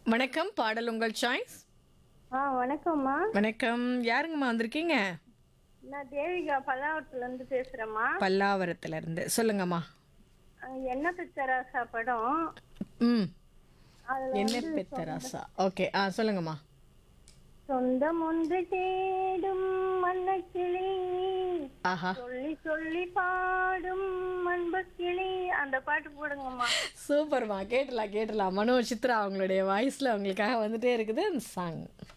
வணக்கம் பாடல் உங்கள் சாய்ஸ் ஆ வணக்கம்மா வணக்கம் யாருங்கம்மா வந்திருக்கீங்க நான் தேவிகா பல்லாவரத்துல இருந்து பேசுறேம்மா பல்லாவரத்துல இருந்து சொல்லுங்கம்மா அஹ் என்ன பிச்சராசா படம் ம் அதுல என்ன பெத்தராசா ஓகே ஆ சொல்லுங்கம்மா சொந்தம் ஒன்று தேடும் மன்னக்கிளி ஆஹா சொல்லி சொல்லி பாடும் அன்பு கிளி அந்த பாட்டு போடுங்கம்மா சூப்பர்மா கேட்டலாம் கேட்டலாம் மனோ சித்ரா அவங்களுடைய வாய்ஸில் அவங்களுக்காக வந்துட்டே இருக்குது அந்த சாங்